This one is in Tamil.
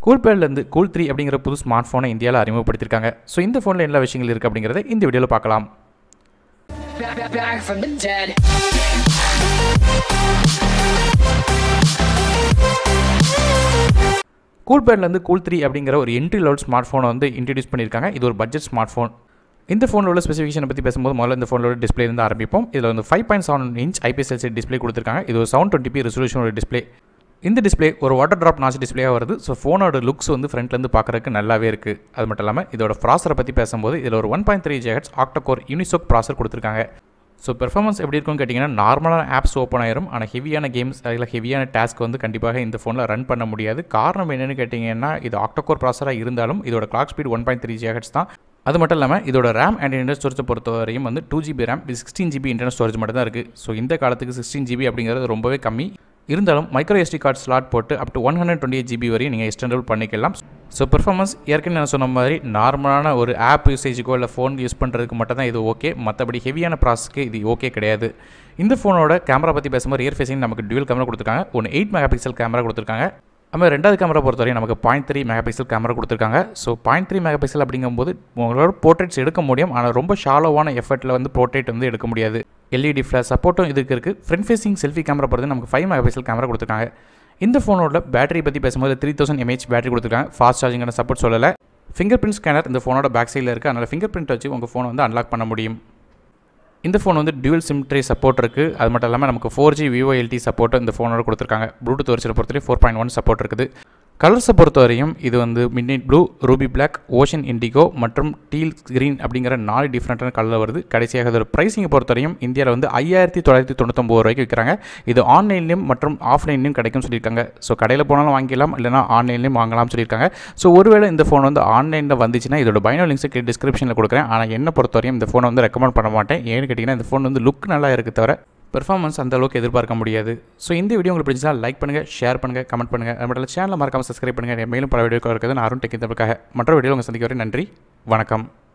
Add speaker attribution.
Speaker 1: கூல்பேட்லேருந்து கூல் த்ரீ அப்படிங்கிற புது ஸ்மார்ட் ஃபோனை இந்தியாவில் அறிமுகப்படுத்தியிருக்காங்க ஸோ இந்த ஃபோனில் என்ன விஷயங்கள் இருக்குது அப்படிங்கிறத இந்த வீடியோவில் பார்க்கலாம்
Speaker 2: Back, back, back from the dead.
Speaker 1: கூல்பேட்லேருந்து கூல் த்ரீ அப்படிங்கிற ஒரு என்ட்ரி லெவல் ஸ்மார்ட் ஃபோனை வந்து இன்ட்ரடியூஸ் பண்ணியிருக்காங்க இது ஒரு பட்ஜெட் ஸ்மார்ட் ஃபோன் இந்த ஃபோனில் உள்ள ஸ்பெசிஃபிகேஷனை பற்றி பேசும்போது முதல்ல இந்த ஃபோனோட டிஸ்பிளே இருந்து ஆரம்பிப்போம் இதில் வந்து five point seven inch IPS LCD display கொடுத்துருக்காங்க இது ஒரு செவன் டுவெண்ட்டி பி ரெசல்யூஷனோட டிஸ்பிளே இந்த டிஸ்பிளே ஒரு வாட்டர் ட்ராப் நாச் டிஸ்பிளேயாக வருது ஸோ ஃபோனோட லுக்ஸ் வந்து ஃப்ரண்ட்லேருந்து பார்க்குறதுக்கு நல்லாவே இருக்குது அது மட்டும் இல்லாமல் இதோட ப்ராசரை பற்றி பேசும்போது இதில் ஒரு ஒன் பாயிண்ட் த்ரீ ஜெகட்ஸ் ஆக்டோகோர் யூனிசோக் ப்ராசர் கொடுத்துருக்காங்க ஸோ பெர்ஃபார்மன்ஸ் எப்படி இருக்கும்னு கேட்டிங்கன்னா நார்மலான ஆப்ஸ் ஓப்பன் ஆயிரும் ஆனால் ஹெவியான கேம்ஸ் அதில் ஹெவியான டாஸ்க் வந்து கண்டிப்பாக இந்த ஃபோனில் ரன் பண்ண முடியாது காரணம் என்னென்னு கேட்டிங்கன்னா இது ஆக்டோகோர் ப்ராசராக இருந்தாலும் இதோட clock speed one point three ஜிஹெட்ஸ் தான் அது மட்டும் இல்லாமல் இதோட ரேம் அண்ட் இன்டர்னல் ஸ்டோரேஜை பொறுத்த வரையும் வந்து டூ ஜிபி ரேம் இது சிக்ஸ்டீன் ஜிபி இன்டர்னல் ஸ்டோரேஜ் மட்டும் தான் இருக்குது ஸோ இந்த காலத்துக்கு சிக்ஸ்டீன் ஜிபி அப்படிங்கிறது ரொம்பவே கம்மி இருந்தாலும் மைக்ரோ எஸ்டி கார்டு ஸ்லாட் போட்டு up to one hundred twenty eight GB வரையும் நீங்கள் எக்ஸ்டெண்டபிள் பண்ணிக்கலாம் ஸோ பெர்ஃபார்மன்ஸ் ஏற்கனவே நான் சொன்ன மாதிரி நார்மலான ஒரு ஆப் யூசேஜுக்கோ இல்லை ஃபோன் யூஸ் பண்ணுறதுக்கு மட்டும் தான் இது ஓகே மற்றபடி ஹெவியான ப்ராசஸ்க்கு இது ஓகே கிடையாது இந்த ஃபோனோட கேமரா பற்றி பேசும்போது ரியர் ஃபேஸிங் நமக்கு டுவல் கேமரா கொடுத்துருக்காங்க ஒன்று எயிட் மெகா பிக்சல் கேமரா கொடுத்துருக்காங்க நம்ம ரெண்டாவது கேமரா பொறுத்தவரையும் நமக்கு point three mega pixel camera கொடுத்துருக்காங்க so point three mega pixel அப்படிங்கும்போது உங்களோட போர்ட்ரேட்ஸ் எடுக்க முடியும் ஆனால் ரொம்ப ஷாலோவான எஃபர்ட்டில் வந்து போர்ட்ரேட் வந்து எடுக்க முடியாது எல்இடி ஃப்ளாஷ் சப்போர்ட்டும் இதுக்கு இருக்குது ஃப்ரண்ட் ஃபேசிங் செல்ஃபி கேமரா பொறுத்து நமக்கு ஃபைவ் மெகா பிக்சல் கேமரா கொடுத்துருக்காங்க இந்த ஃபோனோட பேட்டரி பற்றி பேசும்போது த்ரீ தௌசண்ட் எம்ஏஹெச் பேட்டரி கொடுத்துருக்காங்க ஃபாஸ்ட் சார்ஜிங்கான சப்போர்ட் சொல்லலை ஃபிங்கர் பிரிண்ட் ஸ்கேனர் இந்த ஃபோனோட பேக் சைடில் இருக்குது அதனால் ஃபிங்கர் பிரிண்ட் வச்சு உங்கள் ஃபோனை வந்து அன்லாக் பண்ண முடியும் இந்த ஃபோன் வந்து டியூவல் சிம் ட்ரே சப்போர்ட் இருக்குது அது மட்டும் இல்லாமல் நமக்கு four G VoLTE support இந்த ஃபோனோட கொடுத்துருக்காங்க ப்ளூடூத் வருஷத்தை பொறுத்தவரை ஃபோர் பாயிண்ட் ஒன் சப்போர்ட் இருக்குது கலர்ஸை பொறுத்தவரையும் இது வந்து midnight blue ruby black ocean indigo மற்றும் டீல் க்ரீன் அப்படிங்கிற நாலு டிஃப்ரெண்ட்டான கலரில் வருது கடைசியாக இதோட ப்ரைஸிங்கை பொறுத்தவரையும் இந்தியாவில் வந்து ஐயாயிரத்தி தொள்ளாயிரத்தி தொண்ணூத்தொம்பது ரூபாய்க்கு விற்கிறாங்க இது ஆன்லைன்லேயும் மற்றும் ஆஃப்லைன்லேயும் கிடைக்கும் சொல்லியிருக்காங்க ஸோ கடையில் போனாலும் வாங்கிக்கலாம் இல்லைனா ஆன்லைன்லேயும் வாங்கலாம்னு சொல்லியிருக்காங்க ஸோ ஒருவேளை இந்த ஃபோன் வந்து ஆன்லைனில் வந்துச்சுன்னா இதோட பைனோ லிங்க்ஸுக்கு டிஸ்கிரிப்ஷனில் கொடுக்குறேன் ஆனால் என்ன பொறுத்தவரையும் இந்த ஃபோனை வந்து ரெக்கமெண்ட் பண்ண மாட்டேன் ஏன்னு கேட்டிங்கன்னா இந்த ஃபோன் வந்து லுக் நல்லா இருக்குது தவிர பெர்ஃபார்மன்ஸ் அந்த அளவுக்கு எதிர்பார்க்க முடியாது ஸோ இந்த வீடியோ உங்களுக்கு பிடிச்சா லைக் பண்ணுங்கள் ஷேர் பண்ணுங்கள் கமெண்ட் பண்ணுங்கள் அது மட்டும் இல்லை சேனலை மறக்காமல் சப்ஸ்கிரைப் பண்ணுங்கள் மேலும் பல வீடியோ இருக்குது நான் அருண் டெக்கிந்தவருக்காக மற்ற வீடியோ உங்கள் சந்திக்க வரை நன்றி வணக்கம்